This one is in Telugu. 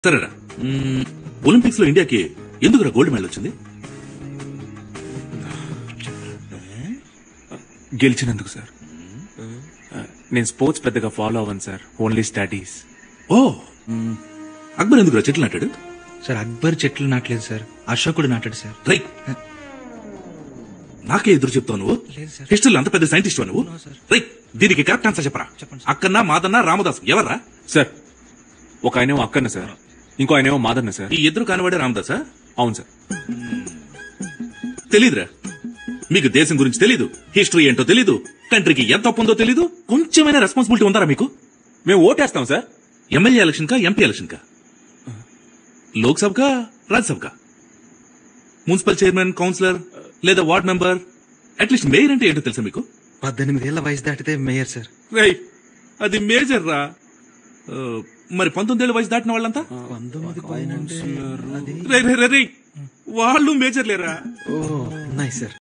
సరేరా ఒలింపిక్స్ లో ఇండియాకి ఎందుకురా గోల్డ్ మెడల్ వచ్చింది గెలిచినందుకు సార్ నేను స్పోర్ట్స్ పెద్దగా ఫాలో అవ్వను సార్ ఓన్లీ స్టడీస్ ఓ మ్, అక్బర్ ఎందుకురా చెట్లు నాటాడు సార్ అక్బర్ చెట్లు నాటలేదు సార్ అశోకుడు నాటాడు సార్ రైట్ నాకే ఎదురు చెప్తావు నువ్వు లేదు సార్. హిస్టరీలో అంత పెద్ద సైంటిస్ట్ నువ్వు No, sir. రైట్ దీనికి కరెక్ట్ ఆన్సర్ చెప్పరా చెప్పండి, అక్కన్న మాదన్న రామదాస్ ఎవర్రా సార్ ఒక ఆయనేమో అక్కన్న సార్ ఇంకో ఆయనేమో మాదన్న సార్ ఈ ఇద్దరు కానివాడే రామదాసా అవును సార్ తెలీదురా మీకు దేశం గురించి తెలీదు హిస్టరీ ఏంటో తెలీదు కంట్రీకి ఎంత అప్పు ఉందో తెలీదు కొంచెమైనా రెస్పాన్సిబిలిటీ ఉందారా మీకు మేము ఓటేస్తాం సార్ ఎమ్మెల్యే ఎలక్షన్ కా ఎంపీ ఎలక్షన్ కా లోక్సభ కా రాజ్యసభ కా మున్సిపల్ చైర్మన్ కౌన్సిలర్ లేదా వార్డ్ మెంబర్ అట్లీస్ట్ మేయర్ అంటే ఏంటో తెలుసా మీకు పద్దెనిమిది ఏళ్ల వయసు దాటితే మేయర్ సార్ రైట్ అది మేజర్ రా ఆ, మరి పంతొమ్మిదేళ్ల వయసు దాటిన వాళ్ళంతా పంతొమ్మిది పైన అంటే అది రే రే రే రే వాళ్ళు మేజర్ లేరా ఓ నైస్ సార్